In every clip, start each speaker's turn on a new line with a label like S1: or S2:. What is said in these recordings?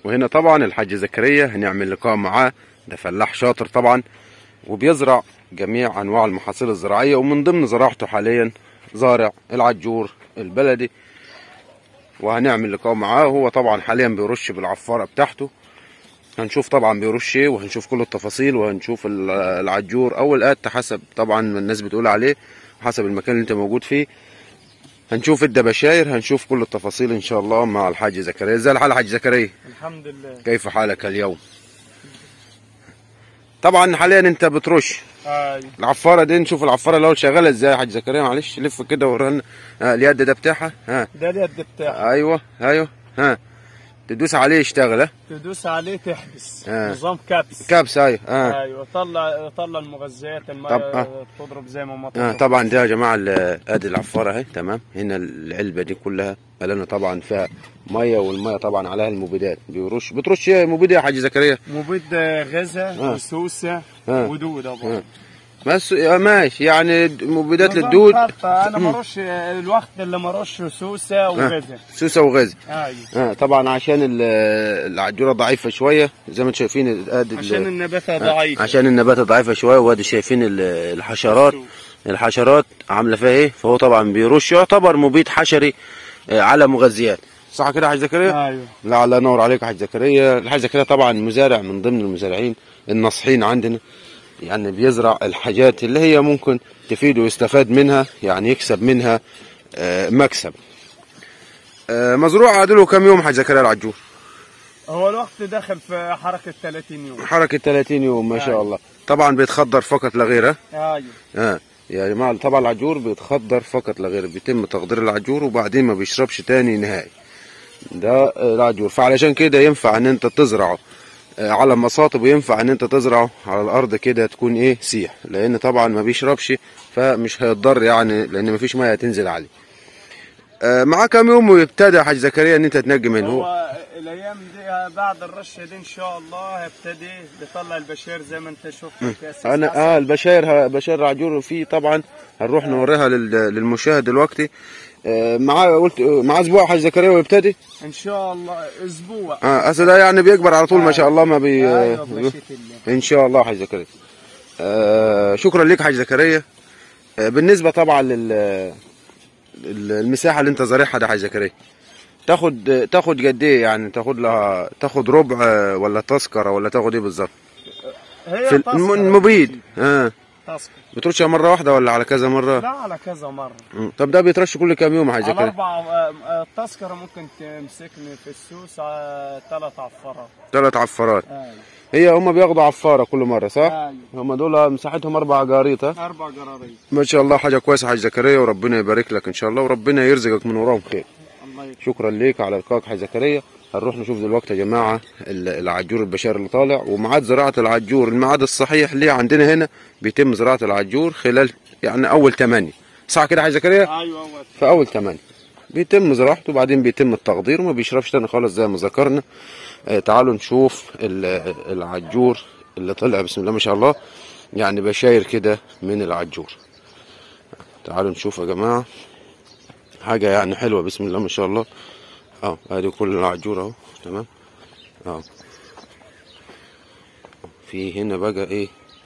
S1: وهنا طبعا الحاج زكريا هنعمل لقاء معاه ده فلاح شاطر طبعا وبيزرع جميع انواع المحاصيل الزراعيه ومن ضمن زراعته حاليا زارع العجور البلدي وهنعمل لقاء معاه هو طبعا حاليا بيرش بالعفاره بتاعته هنشوف طبعا بيرش ايه وهنشوف كل التفاصيل وهنشوف ال- العجور او القت حسب طبعا ما الناس بتقول عليه حسب المكان اللي انت موجود فيه هنشوف الدبشاير هنشوف كل التفاصيل ان شاء الله مع الحاج زكريا ازاي الحال حاج زكريا
S2: الحمد لله
S1: كيف حالك اليوم طبعا حاليا انت بترش
S2: ايوه
S1: العفاره دي نشوف العفاره الاول شغاله ازاي يا حاج زكريا معلش لف كده ورانا آه اليد ده بتاعها ها
S2: ده اليد بتاعه
S1: ايوه ايوه ها تدوس عليه يشتغل ها
S2: تدوس عليه تحبس
S1: آه.
S2: نظام كبس
S1: كابس ايوه اه
S2: ايوه طلع طلع المغذيات
S1: طب،
S2: الميه
S1: آه.
S2: تضرب زي ما ما
S1: آه
S2: تضرب
S1: طبعا ده يا جماعه ال- ادي العفاره اهي تمام هنا العلبه دي كلها قالنا طبعا فيها ميه والميه طبعا عليها المبيدات بيرش بترش ايه مبيد إيه يا حاج زكريا
S2: مبيد غذاء
S1: آه.
S2: وسوسه
S1: آه.
S2: ودود
S1: آه.
S2: برضه
S1: بس آه، ماشي يعني مبيدات
S2: نظام
S1: للدود
S2: خطة. انا مرش الوقت اللي مرش سوسه وغذاء
S1: سوسه وغاز
S2: ايوه
S1: آه طبعا عشان ال- العجوره ضعيفه شويه زي ما انتم شايفين ادي ال-
S2: عشان النبات
S1: آه،
S2: ضعيف
S1: عشان النبات ضعيفه شويه وادي شايفين ال- الحشرات الحشرات عامله فيها ايه فهو طبعا بيرش يعتبر مبيد حشري آه، على مغذيات صح كده يا حاج زكريا
S2: ايوه
S1: لا الله ينور عليك يا حاج زكريا الحاج زكريا طبعا مزارع من ضمن المزارعين الناصحين عندنا يعني بيزرع الحاجات اللي هي ممكن تفيده ويستفاد منها يعني يكسب منها آه، مكسب آه، مزروع عادله كم يوم حاج زكريا العجور
S2: هو الوقت داخل في حركه 30 يوم
S1: حركة 30 يوم ما شاء
S2: أيوة.
S1: الله طبعا بيتخدر فقط لا غير ها؟
S2: ايوه
S1: اه يا جماعه طبعا العجور بيتخدر فقط لا غير بيتم تخدير العجور وبعدين ما بيشربش تاني نهائي ده آه، العجور فعلشان كده ينفع ان انت تزرعه آه، على مصاطب وينفع ان انت تزرعه على الارض كده تكون ايه سيح لان طبعا ما بيشربش فمش هيتضر يعني لان ما فيش ميه هتنزل عليه آه، معاه كام يوم ويبتدى يا حاج زكريا ان انت تنجي منه هو
S2: هو الايام دي بعد الرشه دي ان شاء الله هيبتدي يطلع البشير زي ما انت شفت في أساس
S1: انا
S2: حسن.
S1: اه البشاير بشاير العجور فيه طبعا هنروح نوريها لل- للمشاهد دلوقتي آه، معاه قلت آه، معاه اسبوع حاج زكريا ويبتدي
S2: ان شاء الله اسبوع
S1: اه اصل ده يعني بيكبر على طول ما شاء الله ما بي
S2: ايوه بمشيئه الله
S1: ان شاء الله حاج زكريا آه شكرا لك حاج زكريا آه بالنسبه طبعا لل ال- المساحه اللي انت زارعها ده حاج زكريا تاخد تاخد قد ايه يعني تاخد لها تاخد ربع آه، ولا تذكره ولا تاخد ايه بالظبط
S2: هي
S1: في
S2: تذكرة.
S1: الم- المبيد اه
S2: تذكرة.
S1: بترشها مره واحده ولا على كذا مره
S2: لا على كذا مره
S1: مم. طب ده بيترش كل كام يوم يا حاج
S2: على
S1: زكريا
S2: اربع آه، آه، التذكره ممكن تمسكني في السوس على ثلاث عفارات
S1: ثلاث عفارات
S2: ايوه
S1: هي هم بياخدوا عفاره كل مره صح
S2: ايوه
S1: هم دول مساحتهم اربع جاريط ها
S2: اربع قراريط
S1: ما شاء الله حاجه كويسه حاج زكريا وربنا يبارك لك ان شاء الله وربنا يرزقك من وراهم خير
S2: الله يكرمك
S1: شكرا ليك على لقائك حاج زكريا هنروح نشوف دلوقتي يا جماعه ال- العجور البشار اللي طالع وميعاد زراعه العجور الميعاد الصحيح ليه عندنا هنا بيتم زراعه العجور خلال يعني اول 8 صح كده يا حاج زكريا
S2: ايوه هو
S1: في اول 8 بيتم زراعته وبعدين بيتم التخدير وما بيشربش تاني خالص زي ما ذكرنا آه تعالوا نشوف ال- العجور اللي طلع بسم الله ما شاء الله يعني بشاير كده من العجور تعالوا نشوف يا جماعه حاجه يعني حلوه بسم الله ما شاء الله اه ادي كل العجور اهو تمام اه في هنا بقى ايه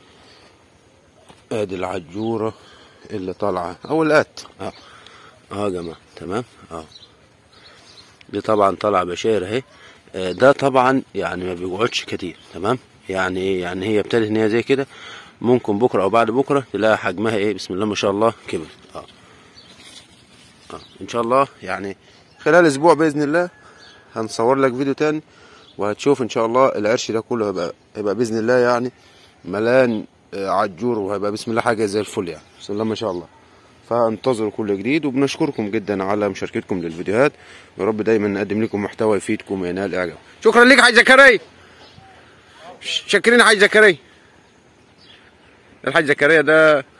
S1: ادي العجوره اللي طالعه او الات اه اه يا جماعه تمام اه دي طبعا طالعه بشاير اهي آه، ده طبعا يعني ما بيقعدش كتير تمام يعني ايه يعني هي ابتدت ان هي زي كده ممكن بكره او بعد بكره تلاقي حجمها ايه بسم الله ما شاء الله كبر اه اه ان شاء الله يعني خلال اسبوع باذن الله هنصور لك فيديو تاني وهتشوف ان شاء الله العرش ده كله هيبقى هيبقى باذن الله يعني ملان آه، عجور وهيبقى بسم الله حاجه زي الفل يعني بسم الله ما شاء الله فانتظروا كل جديد وبنشكركم جدا على مشاركتكم للفيديوهات يا رب دايما نقدم لكم محتوى يفيدكم وينال اعجاب شكرا لك حاج زكريا ش- شاكرين يا حاج زكريا الحاج زكريا ده